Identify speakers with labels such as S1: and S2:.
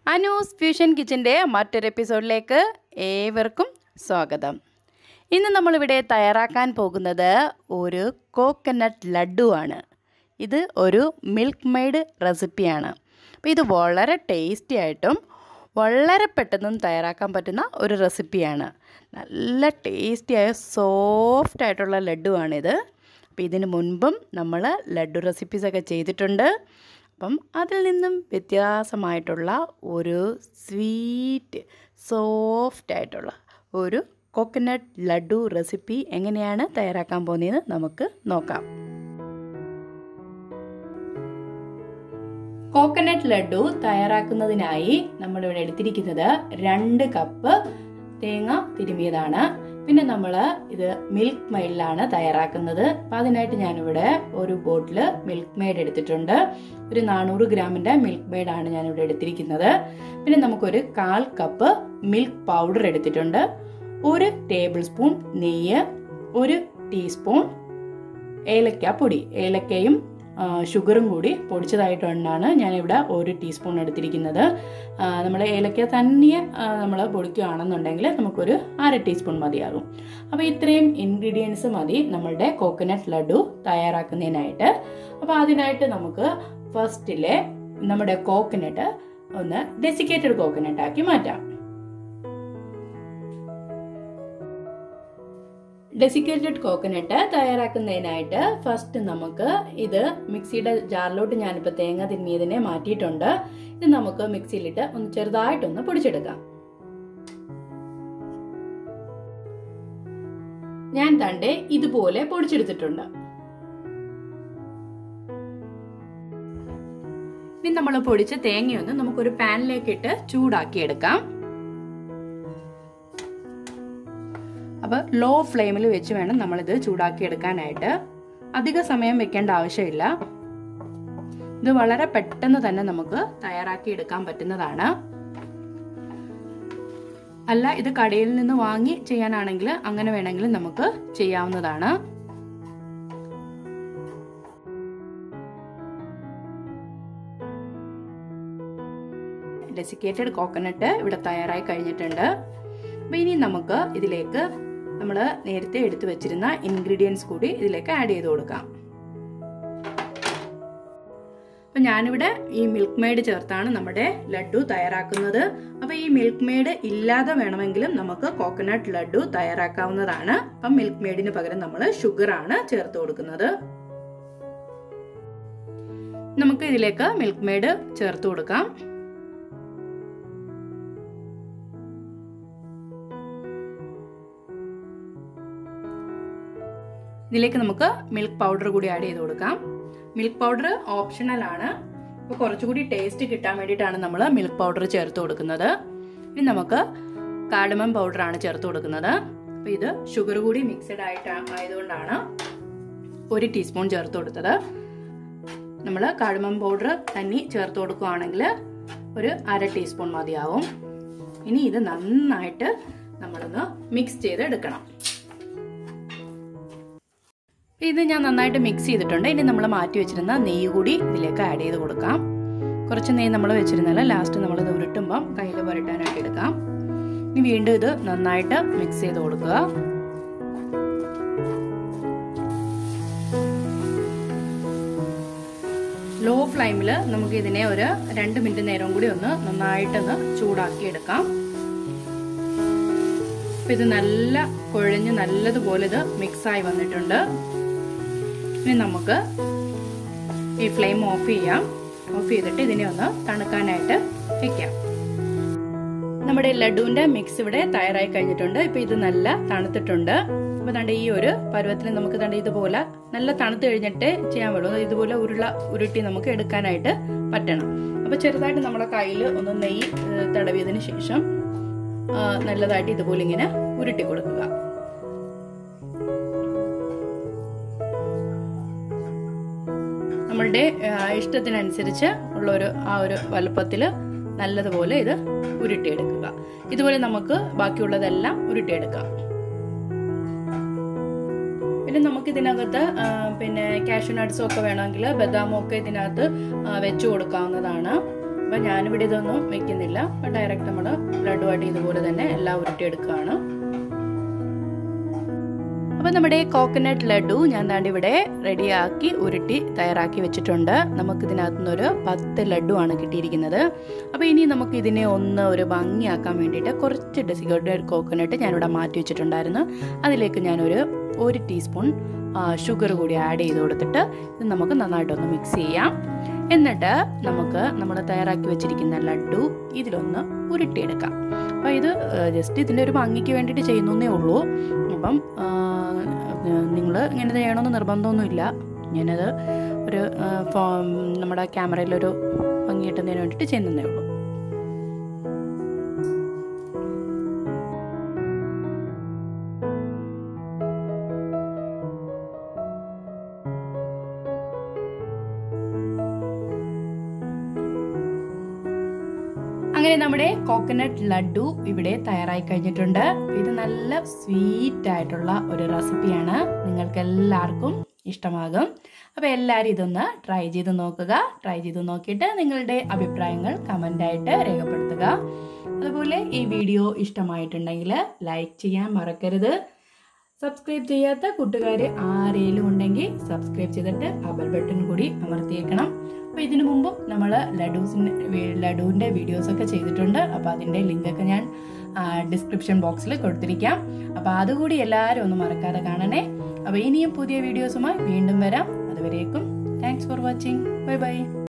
S1: Anu's fusion കിച്ചൻ്റെ മറ്റൊരു എപ്പിസോഡിലേക്ക് ഏവർക്കും സ്വാഗതം ഇന്ന് നമ്മളിവിടെ തയ്യാറാക്കാൻ പോകുന്നത് ഒരു കോക്കനട്ട് ലഡു ആണ് ഇത് ഒരു മിൽക്ക് മെയ്ഡ് റെസിപ്പിയാണ് അപ്പോൾ ഇത് വളരെ ടേസ്റ്റി ആയിട്ടും വളരെ പെട്ടെന്നും തയ്യാറാക്കാൻ പറ്റുന്ന ഒരു റെസിപ്പിയാണ് നല്ല ടേസ്റ്റിയായ സോഫ്റ്റ് ആയിട്ടുള്ള ലഡുവാണിത് അപ്പോൾ ഇതിന് മുൻപും നമ്മൾ ലഡു റെസിപ്പീസൊക്കെ ചെയ്തിട്ടുണ്ട് അപ്പം അതിൽ നിന്നും വ്യത്യാസമായിട്ടുള്ള ഒരു സ്വീറ്റ് സോഫ്റ്റ് ആയിട്ടുള്ള ഒരു കോക്കനട്ട് ലഡു റെസിപ്പി എങ്ങനെയാണ് തയ്യാറാക്കാൻ പോകുന്നതെന്ന് നമുക്ക് നോക്കാം കോക്കനട്ട് ലഡു തയ്യാറാക്കുന്നതിനായി നമ്മളിവിടെ എടുത്തിരിക്കുന്നത് രണ്ട് കപ്പ് തേങ്ങ തിരുമിയതാണ് പിന്നെ നമ്മൾ ഇത് മിൽക്ക് മെയ്ഡിലാണ് തയ്യാറാക്കുന്നത് അപ്പം അതിനായിട്ട് ഞാനിവിടെ ഒരു ബോട്ടിൽ മിൽക്ക് മെയ്ഡ് എടുത്തിട്ടുണ്ട് ഒരു നാനൂറ് ഗ്രാമിൻ്റെ മിൽക്ക് മെയ്ഡാണ് ഞാനിവിടെ എടുത്തിരിക്കുന്നത് പിന്നെ നമുക്കൊരു കാൽ കപ്പ് മിൽക്ക് പൗഡർ എടുത്തിട്ടുണ്ട് ഒരു ടേബിൾ സ്പൂൺ നെയ്യ് ഒരു ടീസ്പൂൺ ഏലക്ക പൊടി ഏലക്കയും ഷുഗറും കൂടി പൊടിച്ചതായിട്ടാണ് ഞാനിവിടെ ഒരു ടീസ്പൂൺ എടുത്തിരിക്കുന്നത് നമ്മൾ ഏലക്ക തന്നെ നമ്മൾ പൊടിക്കുകയാണെന്നുണ്ടെങ്കിൽ നമുക്കൊരു അര ടീസ്പൂൺ മതിയാകും അപ്പോൾ ഇത്രയും ഇൻഗ്രീഡിയൻസ് മതി നമ്മളുടെ കോക്കനട്ട് ലഡു തയ്യാറാക്കുന്നതിനായിട്ട് അപ്പോൾ അതിനായിട്ട് നമുക്ക് ഫസ്റ്റിലെ നമ്മുടെ കോക്കനട്ട് ഒന്ന് ഡെസിക്കേറ്റഡ് കോക്കനട്ട് ആക്കി മാറ്റാം ഡെസിക്കേറ്റഡ് കോക്കനട്ട് തയ്യാറാക്കുന്നതിനായിട്ട് ഫസ്റ്റ് നമുക്ക് ഇത് മിക്സിയുടെ ജാറിലോട്ട് ഞാനിപ്പോൾ തേങ്ങ തിന്നിയതിനെ മാറ്റിയിട്ടുണ്ട് ഇത് നമുക്ക് മിക്സിയിലിട്ട് ഒന്ന് ചെറുതായിട്ടൊന്ന് പൊടിച്ചെടുക്കാം ഞാൻ തണ്ടേ ഇതുപോലെ പൊടിച്ചെടുത്തിട്ടുണ്ട് ഇനി നമ്മൾ പൊടിച്ച തേങ്ങയൊന്ന് നമുക്കൊരു പാനിലേക്ക് ഇട്ട് ചൂടാക്കി എടുക്കാം അപ്പോൾ ലോ ഫ്ലെയിമിൽ വെച്ച് വേണം നമ്മളിത് ചൂടാക്കി എടുക്കാനായിട്ട് അധിക സമയം വെക്കേണ്ട ആവശ്യമില്ല ഇത് വളരെ പെട്ടെന്ന് തന്നെ നമുക്ക് തയ്യാറാക്കി എടുക്കാൻ പറ്റുന്നതാണ് അല്ല ഇത് കടയിൽ നിന്ന് വാങ്ങി ചെയ്യാനാണെങ്കിൽ അങ്ങനെ വേണമെങ്കിൽ നമുക്ക് ചെയ്യാവുന്നതാണ് ഡെസിക്കേറ്റഡ് കോക്കനട്ട് ഇവിടെ തയ്യാറായി കഴിഞ്ഞിട്ടുണ്ട് അപ്പോൾ ഇനി നമുക്ക് ഇതിലേക്ക് നമ്മൾ നേരത്തെ എടുത്തു വെച്ചിരുന്ന ഇൻഗ്രീഡിയൻസ് കൂടി ഇതിലേക്ക് ആഡ് ചെയ്ത് കൊടുക്കാം അപ്പം ഞാനിവിടെ ഈ മിൽക്ക് മെയ്ഡ് ചേർത്താണ് നമ്മുടെ ലഡു തയ്യാറാക്കുന്നത് അപ്പോൾ ഈ മിൽക്ക് മെയ്ഡ് ഇല്ലാതെ വേണമെങ്കിലും നമുക്ക് കോക്കനട്ട് ലഡു തയ്യാറാക്കാവുന്നതാണ് അപ്പം മിൽക്ക് മെയ്ഡിന് പകരം നമ്മൾ ഷുഗർ ആണ് ചേർത്ത് കൊടുക്കുന്നത് നമുക്ക് ഇതിലേക്ക് മിൽക്ക് മെയ്ഡ് ചേർത്ത് കൊടുക്കാം ഇതിലേക്ക് നമുക്ക് മിൽക്ക് പൗഡർ കൂടി ആഡ് ചെയ്ത് കൊടുക്കാം മിൽക്ക് പൗഡർ ഓപ്ഷണൽ ആണ് അപ്പോൾ കുറച്ചുകൂടി ടേസ്റ്റ് കിട്ടാൻ വേണ്ടിയിട്ടാണ് നമ്മൾ മിൽക്ക് പൗഡർ ചേർത്ത് കൊടുക്കുന്നത് ഇനി നമുക്ക് കാർഡമം പൗഡർ ആണ് ചേർത്ത് കൊടുക്കുന്നത് അപ്പോൾ ഇത് ഷുഗർ കൂടി മിക്സഡ് ആയിട്ട് ആയതുകൊണ്ടാണ് ഒരു ടീസ്പൂൺ ചേർത്ത് കൊടുത്തത് നമ്മൾ കാർഡമം പൗഡർ തന്നെ ചേർത്ത് കൊടുക്കുകയാണെങ്കിൽ ഒരു അര ടീസ്പൂൺ മതിയാവും ഇനി ഇത് നന്നായിട്ട് നമ്മളൊന്ന് മിക്സ് ചെയ്ത് എടുക്കണം ഇത് ഞാൻ നന്നായിട്ട് മിക്സ് ചെയ്തിട്ടുണ്ട് ഇനി നമ്മൾ മാറ്റി വെച്ചിരുന്ന നെയ്യ് കൂടി ഇതിലേക്ക് ആഡ് ചെയ്ത് കൊടുക്കാം കുറച്ച് നെയ്യ് നമ്മൾ വെച്ചിരുന്നാൽ ലാസ്റ്റ് നമ്മളിത് ഉരുട്ടുമ്പം കയ്യിൽ പുരട്ടാനായിട്ട് എടുക്കാം ഇനി വീണ്ടും ഇത് നന്നായിട്ട് മിക്സ് ചെയ്ത് കൊടുക്കുക ലോ ഫ്ലെയിമിൽ നമുക്ക് ഇതിനെ ഒരു രണ്ട് മിനിറ്റ് നേരം കൂടി ഒന്ന് നന്നായിട്ടൊന്ന് ചൂടാക്കി എടുക്കാം അപ്പം ഇത് നല്ല കുഴഞ്ഞ് നല്ലതുപോലെ ഇത് മിക്സായി വന്നിട്ടുണ്ട് ഇനി നമുക്ക് ഈ ഫ്ലെയിം ഓഫ് ചെയ്യാം ഓഫ് ചെയ്തിട്ട് ഇതിനെ ഒന്ന് തണുക്കാനായിട്ട് വെക്കാം നമ്മുടെ ലഡുവിന്റെ മിക്സ് ഇവിടെ തയ്യാറായി കഴിഞ്ഞിട്ടുണ്ട് ഇപ്പൊ ഇത് നല്ല തണുത്തിട്ടുണ്ട് അപ്പൊ തണ്ട ഈ ഒരു പരുവത്തിൽ നമുക്ക് തണ്ട ഇതുപോലെ നല്ല തണുത്ത് കഴിഞ്ഞിട്ട് ചെയ്യാൻ പറ്റുള്ളൂ ഇതുപോലെ ഉരുള ഉരുട്ടി നമുക്ക് എടുക്കാനായിട്ട് പറ്റണം അപ്പൊ ചെറുതായിട്ട് നമ്മുടെ കയ്യിൽ ഒന്ന് നെയ്യ് തടവിയതിന് ശേഷം നല്ലതായിട്ട് ഇതുപോലെ ഇങ്ങനെ ഉരുട്ടി കൊടുക്കുക നമ്മളുടെ ഇഷ്ടത്തിനനുസരിച്ച് ഉള്ള ഒരു ആ ഒരു വലുപ്പത്തിൽ നല്ലതുപോലെ ഇത് ഉരുട്ടിയെടുക്കുക ഇതുപോലെ നമുക്ക് ബാക്കിയുള്ളതെല്ലാം ഉരുട്ടിയെടുക്കാം പിന്നെ നമുക്ക് ഇതിനകത്ത് പിന്നെ കാഷ്യൂ നട്ട്സും ഒക്കെ വേണമെങ്കിൽ ബദാമും ഒക്കെ ഇതിനകത്ത് വെച്ചു കൊടുക്കാവുന്നതാണ് അപ്പം ഞാനിവിടെ ഇതൊന്നും വെക്കുന്നില്ല അപ്പം ഡയറക്റ്റ് നമ്മൾ ലഡുവായിട്ട് ഇതുപോലെ തന്നെ എല്ലാം ഉരുട്ടിയെടുക്കുകയാണ് അപ്പം നമ്മുടെ കോക്കനട്ട് ലഡു ഞാൻ താണ്ട് ഇവിടെ റെഡിയാക്കി ഉരുട്ടി തയ്യാറാക്കി വെച്ചിട്ടുണ്ട് നമുക്ക് ഇതിനകത്തുനിന്നൊരു പത്ത് ലഡു ആണ് കിട്ടിയിരിക്കുന്നത് അപ്പോൾ ഇനി നമുക്ക് ഇതിനെ ഒന്ന് ഒരു ഭംഗിയാക്കാൻ വേണ്ടിയിട്ട് കുറച്ച് ഡെസിഗേറ്റഡ് കോക്കനട്ട് ഞാനിവിടെ മാറ്റി വെച്ചിട്ടുണ്ടായിരുന്നു അതിലേക്ക് ഞാനൊരു ഒരു ടീസ്പൂൺ ഷുഗർ കൂടി ആഡ് ചെയ്ത് കൊടുത്തിട്ട് ഇത് നമുക്ക് നന്നായിട്ടൊന്ന് മിക്സ് ചെയ്യാം എന്നിട്ട് നമുക്ക് നമ്മൾ തയ്യാറാക്കി വെച്ചിരിക്കുന്ന ലഡു ഇതിലൊന്ന് ഉരുട്ടിയെടുക്കാം അപ്പോൾ ഇത് ജസ്റ്റ് ഇതിൻ്റെ ഒരു ഭംഗിക്ക് വേണ്ടിയിട്ട് ചെയ്യുന്നേ ഉള്ളൂ അപ്പം നിങ്ങൾ ഇങ്ങനെ ചെയ്യണമെന്ന് നിർബന്ധമൊന്നുമില്ല ഞാനത് ഒരു നമ്മുടെ ക്യാമറയിലൊരു ഭംഗി കിട്ടുന്നതിന് വേണ്ടിയിട്ട് ചെയ്യുന്നതേ ഉള്ളൂ അങ്ങനെ നമ്മുടെ കോക്കനട്ട് ലഡു ഇവിടെ തയ്യാറായി കഴിഞ്ഞിട്ടുണ്ട് ഇത് നല്ല സ്വീറ്റ് ആയിട്ടുള്ള ഒരു റെസിപ്പിയാണ് നിങ്ങൾക്ക് എല്ലാവർക്കും ഇഷ്ടമാകും അപ്പോൾ എല്ലാവരും ഇതൊന്ന് ട്രൈ ചെയ്ത് നോക്കുക ട്രൈ ചെയ്ത് നോക്കിയിട്ട് നിങ്ങളുടെ അഭിപ്രായങ്ങൾ കമൻ്റായിട്ട് രേഖപ്പെടുത്തുക അതുപോലെ ഈ വീഡിയോ ഇഷ്ടമായിട്ടുണ്ടെങ്കിൽ ലൈക്ക് ചെയ്യാൻ മറക്കരുത് സബ്സ്ക്രൈബ് ചെയ്യാത്ത കൂട്ടുകാർ ആരെങ്കിലും ഉണ്ടെങ്കിൽ സബ്സ്ക്രൈബ് ചെയ്തിട്ട് ആ ബെൽ ബട്ടൺ കൂടി അമർത്തിയേക്കണം അപ്പോൾ ഇതിനു മുമ്പും നമ്മൾ ലഡൂസിൻ്റെ ലഡുവിൻ്റെ വീഡിയോസൊക്കെ ചെയ്തിട്ടുണ്ട് അപ്പോൾ അതിൻ്റെ ലിങ്കൊക്കെ ഞാൻ ഡിസ്ക്രിപ്ഷൻ ബോക്സിൽ കൊടുത്തിരിക്കാം അപ്പോൾ അതുകൂടി എല്ലാവരും ഒന്ന് മറക്കാതെ കാണണേ അപ്പോൾ ഇനിയും പുതിയ വീഡിയോസുമായി വീണ്ടും വരാം അതുവരേക്കും thanks for watching bye by